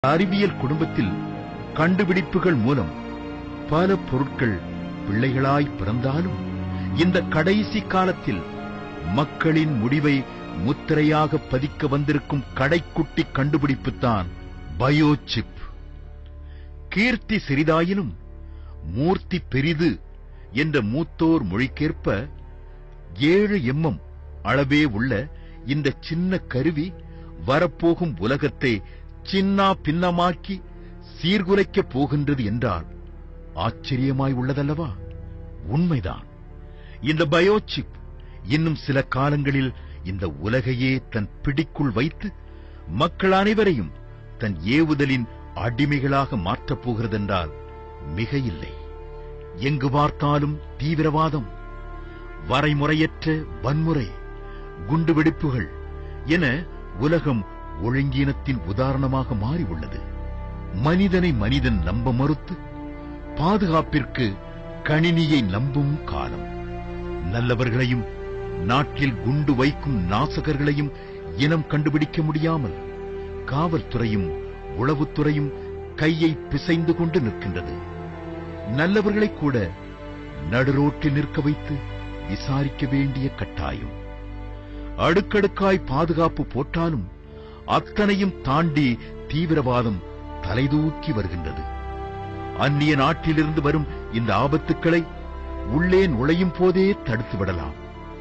அறிவியல் குடும்பத்தில் கண்டுபிடிப்புகள் மூலம் பல பொருட்கள் பிள்ளைகளாய் பிறந்தாலும் இந்த கடைசி காலத்தில் மக்களின் முடிவை முத்திரையாக பதிக்க வந்திருக்கும் கடைக்குட்டி கண்டுபிடிப்புத்தான் பயோசிப் கீர்த்தி சிறிதாயினும் மூர்த்தி பெரிது என்ற மூத்தோர் மொழிக்கேற்ப ஏழு எம்எம் அளவே உள்ள இந்த சின்ன கருவி வரப்போகும் உலகத்தை சின்னா பின்னமாக்கி சீர்குலைக்கப் போகின்றது என்றால் ஆச்சரியமாய் உள்ளதல்லவா உண்மைதான் இந்த பயோசிப் இன்னும் சில காலங்களில் இந்த உலகையே தன் பிடிக்குள் வைத்து மக்கள் அனைவரையும் தன் ஏவுதலின் அடிமைகளாக மாற்றப் போகிறதென்றால் மிக இல்லை எங்கு பார்த்தாலும் தீவிரவாதம் வரைமுறையற்ற வன்முறை குண்டுவெடிப்புகள் என உலகம் ஒழுங்கீனத்தின் உதாரணமாக மாறி உள்ளது மனிதனை மனிதன் நம்ப மறுத்து பாதுகாப்பிற்கு கணினியை நம்பும் காலம் நல்லவர்களையும் நாட்டில் குண்டு வைக்கும் நாசகர்களையும் இனம் கண்டுபிடிக்க முடியாமல் காவல்துறையும் உளவுத்துறையும் கையை பிசைந்து கொண்டு நிற்கின்றது நல்லவர்களை கூட நடுரோட்டில் நிற்க வைத்து விசாரிக்க வேண்டிய கட்டாயம் அடுக்கடுக்காய் பாதுகாப்பு போட்டாலும் அத்தனையும் தாண்டி தீவிரவாதம் தலைதூக்கி வருகின்றது அந்நிய நாட்டிலிருந்து வரும் இந்த ஆபத்துக்களை உள்ளே நுழையும் போதே தடுத்து விடலாம்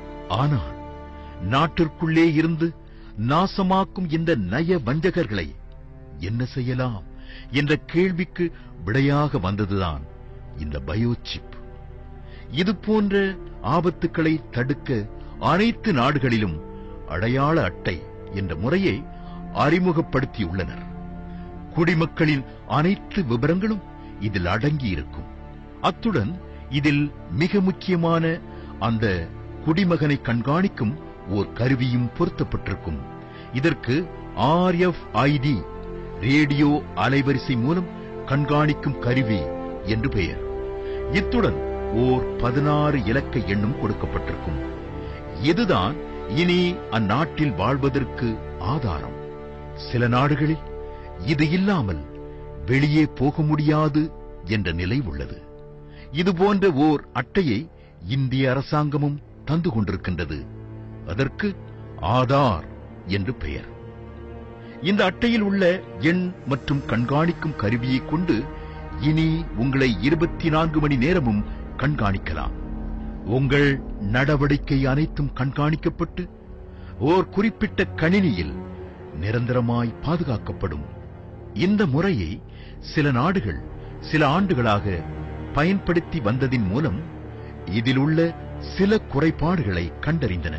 ஆனால் நாட்டிற்குள்ளே இருந்து நாசமாக்கும் இந்த நய வஞ்சகர்களை என்ன செய்யலாம் என்ற கேள்விக்கு விடையாக வந்ததுதான் இந்த பயோசிப் இது போன்ற ஆபத்துக்களை தடுக்க அனைத்து நாடுகளிலும் அடையாள அட்டை என்ற முறையை அறிமுகப்படுத்தியுள்ளனர் குடிமக்களின் அனைத்து விவரங்களும் இதில் அடங்கி இருக்கும் அத்துடன் இதில் மிக முக்கியமான அந்த குடிமகனை கண்காணிக்கும் ஓர் கருவியும் பொருத்தப்பட்டிருக்கும் இதற்கு ஆர்எஃப்ஐடி ரேடியோ அலைவரிசை மூலம் கண்காணிக்கும் கருவி என்று பெயர் இத்துடன் ஓர் பதினாறு இலக்க எண்ணும் கொடுக்கப்பட்டிருக்கும் இதுதான் இனி அந்நாட்டில் வாழ்வதற்கு ஆதாரம் சில நாடுகளில் இது இல்லாமல் வெளியே போக முடியாது என்ற நிலை உள்ளது இது போன்ற ஓர் அட்டையை இந்திய அரசாங்கமும் தந்து கொண்டிருக்கின்றது அதற்கு ஆதார் என்று பெயர் இந்த அட்டையில் உள்ள எண் மற்றும் கண்காணிக்கும் கருவியை கொண்டு இனி உங்களை இருபத்தி நான்கு மணி நேரமும் கண்காணிக்கலாம் உங்கள் நடவடிக்கை அனைத்தும் கண்காணிக்கப்பட்டு ஓர் குறிப்பிட்ட கணினியில் நிரந்தரமாய் பாதுகாக்கப்படும் இந்த முறையை சில நாடுகள் சில ஆண்டுகளாக பயன்படுத்தி வந்ததின் மூலம் இதில் உள்ள சில குறைபாடுகளை கண்டறிந்தன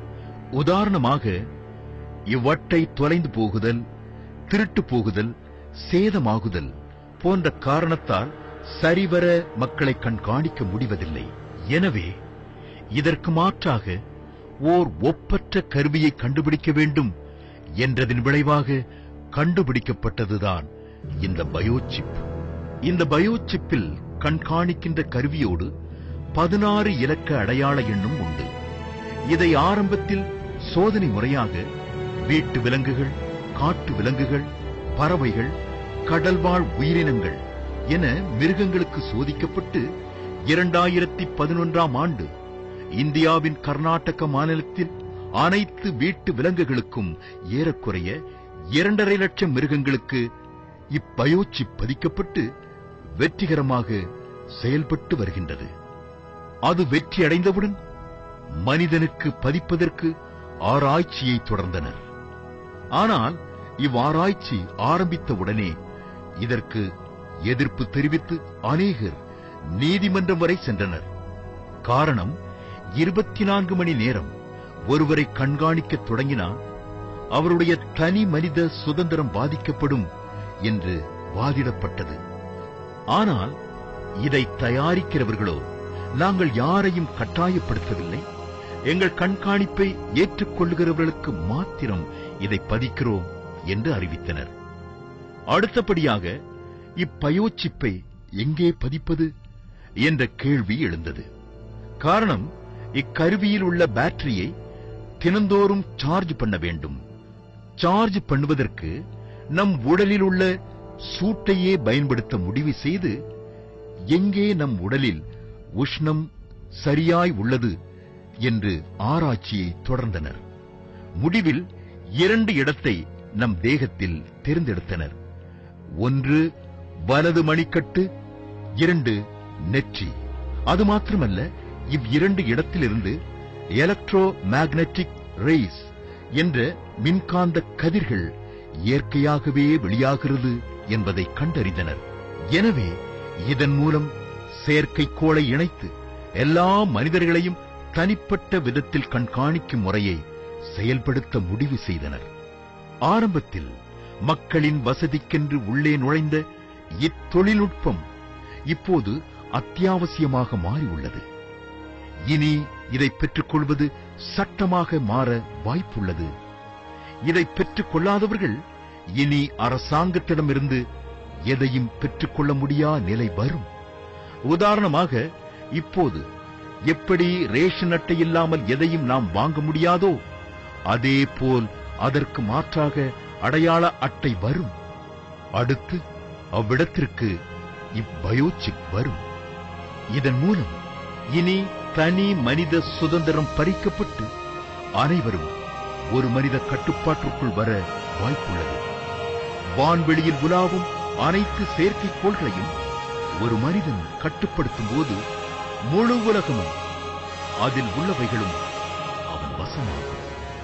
உதாரணமாக இவ்வட்டை தொலைந்து போகுதல் திருட்டு போகுதல் சேதமாகுதல் போன்ற காரணத்தால் சரிவர மக்களை கண்காணிக்க முடிவதில்லை எனவே இதற்கு மாற்றாக ஓர் ஒப்பற்ற கருவியை கண்டுபிடிக்க வேண்டும் என்றதின் விளைவாக கண்டுபிடிக்கப்பட்டதுதான் இந்த பயோசிப் இந்த பயோசிப்பில் கண்காணிக்கின்ற கருவியோடு பதினாறு இலக்க அடையாள எண்ணும் உண்டு இதை ஆரம்பத்தில் சோதனை முறையாக வீட்டு விலங்குகள் காட்டு விலங்குகள் பறவைகள் கடல்வாழ் உயிரினங்கள் என மிருகங்களுக்கு சோதிக்கப்பட்டு இரண்டாயிரத்தி பதினொன்றாம் ஆண்டு இந்தியாவின் கர்நாடக மாநிலத்தில் அனைத்து வீட்டு விலங்குகளுக்கும் ஏறக்குறைய இரண்டரை லட்சம் மிருகங்களுக்கு இப்பயோசிப் பதிக்கப்பட்டு வெற்றிகரமாக செயல்பட்டு வருகின்றது அது வெற்றியடைந்தவுடன் மனிதனுக்கு பதிப்பதற்கு ஆராய்ச்சியை தொடர்ந்தனர் ஆனால் இவ்வாராய்ச்சி ஆரம்பித்த உடனே இதற்கு எதிர்ப்பு தெரிவித்து அநேகர் நீதிமன்றம் வரை சென்றனர் காரணம் இருபத்தி நான்கு மணி நேரம் ஒருவரை கண்காணிக்க தொடங்கினால் அவருடைய தனி மனித சுதந்திரம் பாதிக்கப்படும் என்று வாதிடப்பட்டது ஆனால் இதை தயாரிக்கிறவர்களோ நாங்கள் யாரையும் கட்டாயப்படுத்தவில்லை எங்கள் கண்காணிப்பை ஏற்றுக்கொள்ளுகிறவர்களுக்கு மாத்திரம் இதை பதிக்கிறோம் என்று அறிவித்தனர் அடுத்தபடியாக இப்பயோச்சிப்பை எங்கே பதிப்பது என்ற கேள்வி எழுந்தது காரணம் இக்கருவியில் உள்ள பேட்டரியை தினந்தோறும் சார்ஜ் பண்ண வேண்டும் சார்ஜ் பண்ணுவதற்கு நம் உடலில் உள்ள சூட்டையே பயன்படுத்த முடிவு செய்து எங்கே நம் உடலில் உஷ்ணம் சரியாய் உள்ளது என்று ஆராய்ச்சியை தொடர்ந்தனர் முடிவில் இரண்டு இடத்தை நம் தேகத்தில் தேர்ந்தெடுத்தனர் ஒன்று வலது மணிக்கட்டு இரண்டு நெற்றி அது மாத்திரமல்ல இவ்விரண்டு இடத்திலிருந்து எலக்ட்ரோ மேக்னெட்டிக் ரேஸ் என்ற மின்காந்த கதிர்கள் இயற்கையாகவே வெளியாகிறது என்பதை கண்டறிந்தனர் எனவே இதன் மூலம் செயற்கைக்கோளை இணைத்து எல்லா மனிதர்களையும் தனிப்பட்ட விதத்தில் கண்காணிக்கும் முறையை செயல்படுத்த முடிவு செய்தனர் ஆரம்பத்தில் மக்களின் வசதிக்கென்று உள்ளே நுழைந்த இத்தொழில்நுட்பம் இப்போது அத்தியாவசியமாக மாறியுள்ளது இனி இதை பெற்றுக்கொள்வது சட்டமாக மாற வாய்ப்புள்ளது இதை பெற்றுக் கொள்ளாதவர்கள் இனி அரசாங்கத்திடமிருந்து எதையும் பெற்றுக்கொள்ள முடியா நிலை வரும் உதாரணமாக இப்போது எப்படி ரேஷன் அட்டை இல்லாமல் எதையும் நாம் வாங்க முடியாதோ அதே போல் அதற்கு மாற்றாக அடையாள அட்டை வரும் அடுத்து அவ்விடத்திற்கு இப்பயோசிப் வரும் இதன் மூலம் இனி தனி மனித சுதந்திரம் பறிக்கப்பட்டு அனைவரும் ஒரு மனித கட்டுப்பாட்டிற்குள் வர வாய்ப்புள்ளது வான்வெளியில் உலாவும் அனைத்து செயற்கைக்கோள்களையும் ஒரு மனிதன் கட்டுப்படுத்தும் போது முழு உலகமும் அதில் உள்ளவைகளும் அவன் வசமாகும்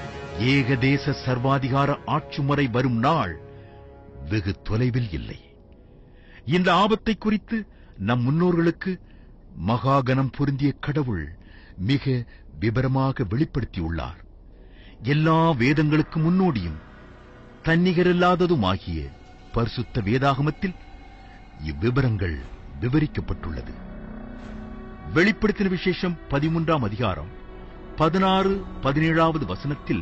ஏகதேச சர்வாதிகார ஆட்சி முறை வரும் நாள் வெகு தொலைவில் இல்லை இந்த ஆபத்தை குறித்து நம் முன்னோர்களுக்கு மகாகணம் பொருந்திய கடவுள் மிக விபரமாக வெளிப்படுத்தியுள்ளார் எல்லா வேதங்களுக்கு முன்னோடியும் தன்னிகரில்லாததுமாகிய பரிசுத்த வேதாகமத்தில் இவ்விபரங்கள் விவரிக்கப்பட்டுள்ளது வெளிப்படுத்தின விசேஷம் பதிமூன்றாம் அதிகாரம் பதினாறு பதினேழாவது வசனத்தில்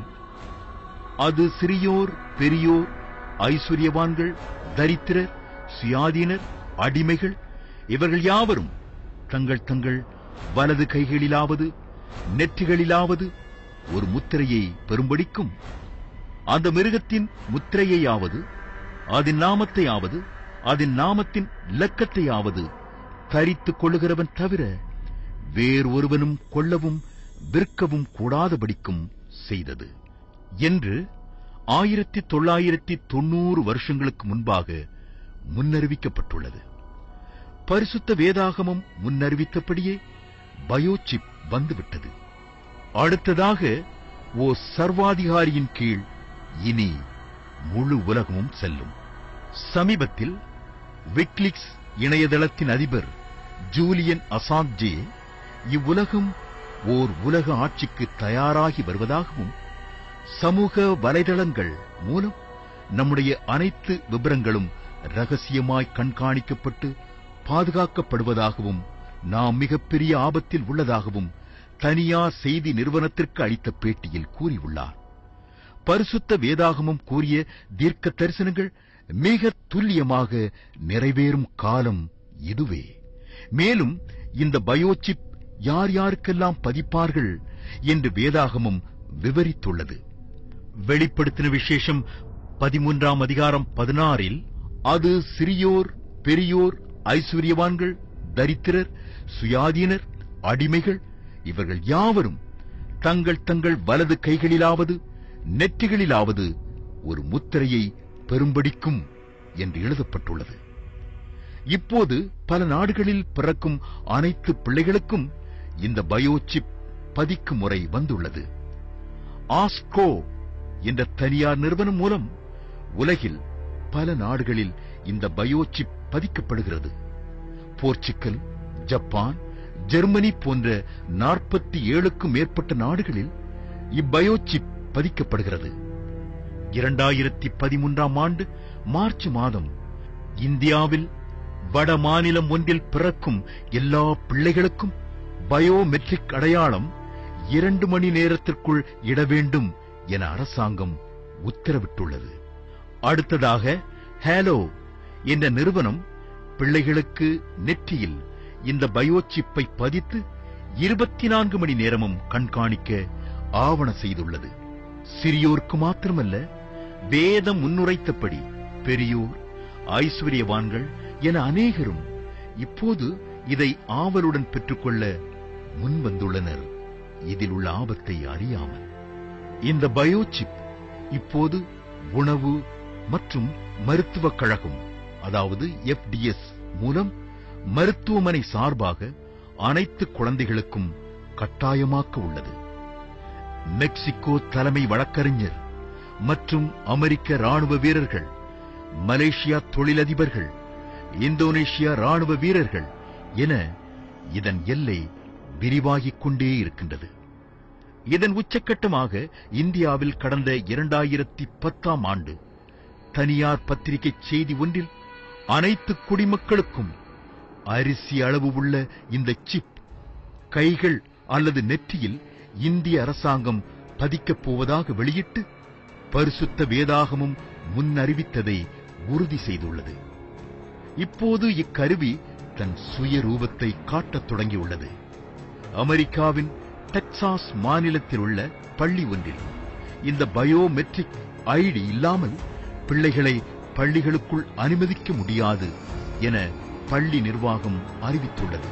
அது சிறியோர் பெரியோர் ஐஸ்வர்யவான்கள் தரித்திரர் சுயாதீனர் அடிமைகள் இவர்கள் யாவரும் தங்கள் தங்கள் வலது கைகளிலாவது நெற்றிகளிலாவது ஒரு முத்திரையை பெறும்படிக்கும் அந்த மிருகத்தின் முத்திரையையாவது அதன் நாமத்தையாவது அதன் நாமத்தின் இலக்கத்தையாவது தரித்துக் கொள்ளுகிறவன் தவிர வேறு ஒருவனும் கொள்ளவும் விற்கவும் கூடாதபடிக்கும் செய்தது என்று ஆயிரத்தி தொள்ளாயிரத்தி தொண்ணூறு வருஷங்களுக்கு முன்பாக முன்னறிவிக்கப்பட்டுள்ளது பரிசுத்த வேதாகமம் முன்னறிவித்தபடியே பயோசிப் வந்துவிட்டது அடுத்ததாக ஓ சர்வாதிகாரியின் கீழ் இனி முழு உலகமும் செல்லும் சமீபத்தில் விக்லிக்ஸ் இணையதளத்தின் அதிபர் ஜூலியன் அசாஞ்சே இவ்வுலகம் ஓர் உலக ஆட்சிக்கு தயாராகி வருவதாகவும் சமூக வலைதளங்கள் மூலம் நம்முடைய அனைத்து விபரங்களும் ரகசியமாய் கண்காணிக்கப்பட்டு பாதுகாக்கப்படுவதாகவும் நாம் மிகப்பெரிய ஆபத்தில் உள்ளதாகவும் தனியார் செய்தி நிறுவனத்திற்கு அளித்த பேட்டியில் கூறியுள்ளார் பரிசுத்த வேதாகமம் கூறிய தீர்க்க தரிசனங்கள் மிக துல்லியமாக நிறைவேறும் காலம் இதுவே மேலும் இந்த பயோசிப் யார் யாருக்கெல்லாம் பதிப்பார்கள் என்று வேதாகமம் விவரித்துள்ளது வெளிப்படுத்தின விசேஷம் பதிமூன்றாம் அதிகாரம் பதினாறில் அது சிறியோர் பெரியோர் ஐஸ்வர்யவான்கள் தரித்திரர் சுயாதீனர் அடிமைகள் இவர்கள் யாவரும் தங்கள் தங்கள் வலது கைகளிலாவது நெற்றிகளிலாவது ஒரு முத்திரையை பெரும்படிக்கும் என்று எழுதப்பட்டுள்ளது இப்போது பல நாடுகளில் பிறக்கும் அனைத்து பிள்ளைகளுக்கும் இந்த பயோசிப் பதிக்கும் முறை வந்துள்ளது ஆஸ்கோ என்ற தனியார் நிறுவனம் மூலம் உலகில் பல நாடுகளில் இந்த பயோசிப் பதிக்கப்படுகிறது போர்ச்சுக்கல் ஜப்பான் ஜெர்மனி போன்ற நாற்பத்தி ஏழுக்கும் மேற்பட்ட நாடுகளில் இப்பயோசிப் பதிக்கப்படுகிறது இரண்டாயிரத்தி பதிமூன்றாம் ஆண்டு மார்ச் மாதம் இந்தியாவில் வட மாநிலம் ஒன்றில் பிறக்கும் எல்லா பிள்ளைகளுக்கும் பயோமெட்ரிக் அடையாளம் இரண்டு மணி நேரத்திற்குள் இட வேண்டும் என அரசாங்கம் உத்தரவிட்டுள்ளது அடுத்ததாக ஹேலோ என்ற நிறுவனம் பிள்ளைகளுக்கு நெற்றியில் இந்த பயோசிப்பை பதித்து இருபத்தி நான்கு மணி நேரமும் கண்காணிக்க ஆவண செய்துள்ளது சிறியோருக்கு மாத்திரமல்ல வேதம் முன்னுரைத்தபடி பெரியோர் ஐஸ்வர்யவான்கள் என அநேகரும் இப்போது இதை ஆவலுடன் பெற்றுக்கொள்ள முன்வந்துள்ளனர் இதில் உள்ள ஆபத்தை அறியாமல் இந்த பயோசிப் இப்போது உணவு மற்றும் மருத்துவக் கழகம் அதாவது எஃப்டிஎஸ் மூலம் மருத்துவமனை சார்பாக அனைத்து குழந்தைகளுக்கும் கட்டாயமாக்க உள்ளது மெக்சிகோ தலைமை வழக்கறிஞர் மற்றும் அமெரிக்க ராணுவ வீரர்கள் மலேசியா தொழிலதிபர்கள் இந்தோனேஷியா ராணுவ வீரர்கள் என இதன் எல்லை விரிவாகிக் கொண்டே இருக்கின்றது இதன் உச்சக்கட்டமாக இந்தியாவில் கடந்த இரண்டாயிரத்தி பத்தாம் ஆண்டு தனியார் பத்திரிகை செய்தி ஒன்றில் அனைத்து குடிமக்களுக்கும் அரிசி அளவு உள்ள இந்த சிப் கைகள் அல்லது நெற்றியில் இந்திய அரசாங்கம் பதிக்கப் போவதாக வெளியிட்டு பரிசுத்த வேதாகமும் முன்னறிவித்ததை உறுதி செய்துள்ளது இப்போது இக்கருவி தன் சுய ரூபத்தை காட்டத் தொடங்கியுள்ளது அமெரிக்காவின் டெக்சாஸ் மாநிலத்தில் உள்ள பள்ளி ஒன்றில் இந்த பயோமெட்ரிக் ஐடி இல்லாமல் பிள்ளைகளை பள்ளிகளுக்குள் அனுமதிக்க முடியாது என பள்ளி நிர்வாகம் அறிவித்துள்ளது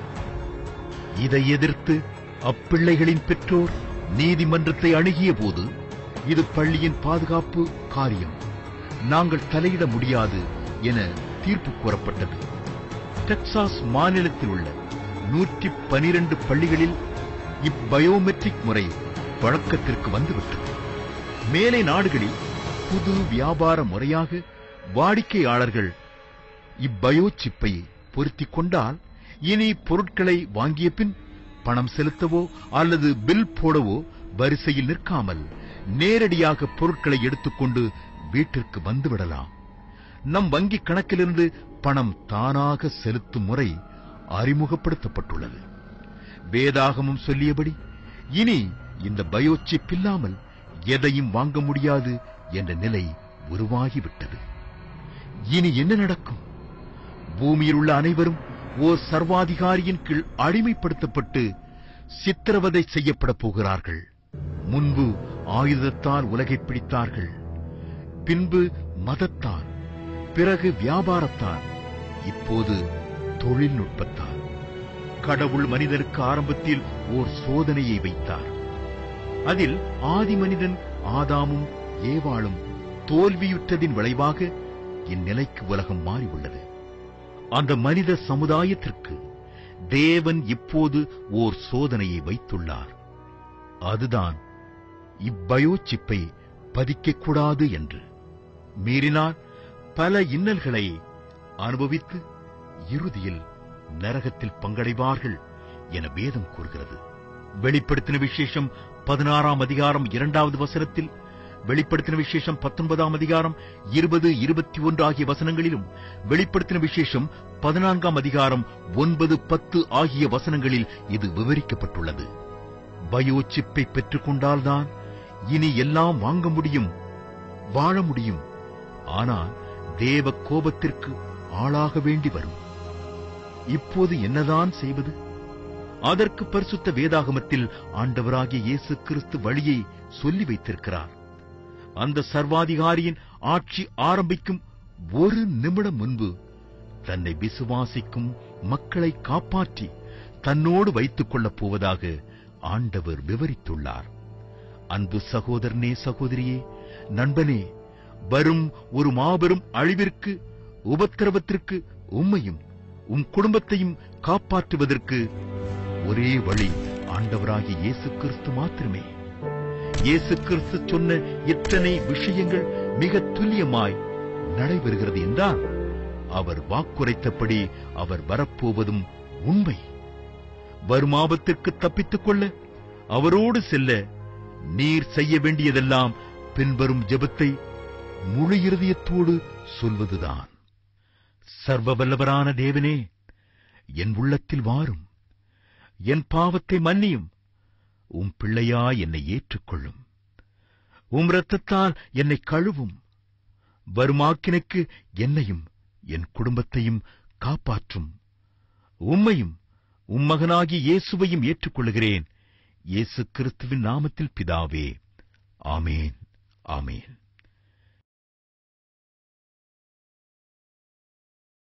இதை எதிர்த்து அப்பிள்ளைகளின் பெற்றோர் நீதிமன்றத்தை அணுகிய போது இது பள்ளியின் பாதுகாப்பு காரியம் நாங்கள் தலையிட முடியாது என தீர்ப்பு கூறப்பட்டது டெக்சாஸ் மாநிலத்தில் உள்ள நூற்றி பனிரெண்டு பள்ளிகளில் இப்பயோமெட்ரிக் முறை வழக்கத்திற்கு வந்துவிட்டது மேலை நாடுகளில் புது வியாபார முறையாக வாடிக்கையாளர்கள் இப்பயோ சிப்பை பொருத்திக் கொண்டால் இனி பொருட்களை வாங்கிய பின் பணம் செலுத்தவோ அல்லது பில் போடவோ வரிசையில் நிற்காமல் நேரடியாக பொருட்களை எடுத்துக்கொண்டு வீட்டிற்கு வந்துவிடலாம் நம் வங்கிக் கணக்கிலிருந்து பணம் தானாக செலுத்தும் முறை அறிமுகப்படுத்தப்பட்டுள்ளது வேதாகமும் சொல்லியபடி இனி இந்த பயோசிப் இல்லாமல் எதையும் வாங்க முடியாது என்ற நிலை உருவாகிவிட்டது இனி என்ன நடக்கும் பூமியில் உள்ள அனைவரும் ஓர் சர்வாதிகாரியின் கீழ் அடிமைப்படுத்தப்பட்டு சித்திரவதை செய்யப்பட போகிறார்கள் முன்பு ஆயுதத்தால் உலகை பிடித்தார்கள் பின்பு மதத்தால் பிறகு வியாபாரத்தால் இப்போது தொழில்நுட்பத்தால் கடவுள் மனிதனுக்கு ஆரம்பத்தில் ஓர் சோதனையை வைத்தார் அதில் ஆதி மனிதன் ஆதாமும் ஏவாளும் தோல்வியுற்றதின் விளைவாக இந்நிலைக்கு உலகம் மாறியுள்ளது அந்த மனித சமுதாயத்திற்கு தேவன் இப்போது ஓர் சோதனையை வைத்துள்ளார் அதுதான் இப்பயோ சிப்பை பதிக்கக்கூடாது என்று மீறினால் பல இன்னல்களை அனுபவித்து இறுதியில் நரகத்தில் பங்கடைவார்கள் என வேதம் கூறுகிறது வெளிப்படுத்தின விசேஷம் பதினாறாம் அதிகாரம் இரண்டாவது வசனத்தில் வெளிப்படுத்தின விசேஷம் பத்தொன்பதாம் அதிகாரம் இருபது இருபத்தி ஒன்று ஆகிய வசனங்களிலும் வெளிப்படுத்தின விசேஷம் பதினான்காம் அதிகாரம் ஒன்பது பத்து ஆகிய வசனங்களில் இது விவரிக்கப்பட்டுள்ளது பயோ சிப்பை பெற்றுக் கொண்டால்தான் இனி எல்லாம் வாங்க முடியும் வாழ முடியும் ஆனால் தேவ கோபத்திற்கு ஆளாக வேண்டி வரும் இப்போது என்னதான் செய்வது அதற்கு பரிசுத்த வேதாகமத்தில் ஆண்டவராகிய இயேசு கிறிஸ்து வழியை சொல்லி வைத்திருக்கிறார் அந்த சர்வாதிகாரியின் ஆட்சி ஆரம்பிக்கும் ஒரு நிமிடம் முன்பு தன்னை விசுவாசிக்கும் மக்களை காப்பாற்றி தன்னோடு வைத்துக் கொள்ளப் போவதாக ஆண்டவர் விவரித்துள்ளார் அன்பு சகோதரனே சகோதரியே நண்பனே வரும் ஒரு மாபெரும் அழிவிற்கு உபத்திரவத்திற்கு உம்மையும் உம் குடும்பத்தையும் காப்பாற்றுவதற்கு ஒரே வழி ஆண்டவராகிய இயேசு கிறிஸ்து மாத்திரமே இயேசு கிறிஸ்து சொன்ன இத்தனை விஷயங்கள் மிக துல்லியமாய் நடைபெறுகிறது என்றால் அவர் வாக்குரைத்தபடி அவர் வரப்போவதும் உண்மை வரும் ஆபத்திற்கு தப்பித்துக் கொள்ள அவரோடு செல்ல நீர் செய்ய வேண்டியதெல்லாம் பின்வரும் ஜெபத்தை முழு இருதயத்தோடு சொல்வதுதான் சர்வ வல்லவரான தேவனே என் உள்ளத்தில் வாரும் என் பாவத்தை மன்னியும் உம் பிள்ளையாய் என்னை ஏற்றுக்கொள்ளும் உம் இரத்தத்தால் என்னை கழுவும் வருமாக்கினைக்கு என்னையும் என் குடும்பத்தையும் காப்பாற்றும் உம்மையும் உம் மகனாகிய இயேசுவையும் ஏற்றுக்கொள்கிறேன் இயேசு கிறிஸ்துவின் நாமத்தில் பிதாவே ஆமேன் ஆமேன்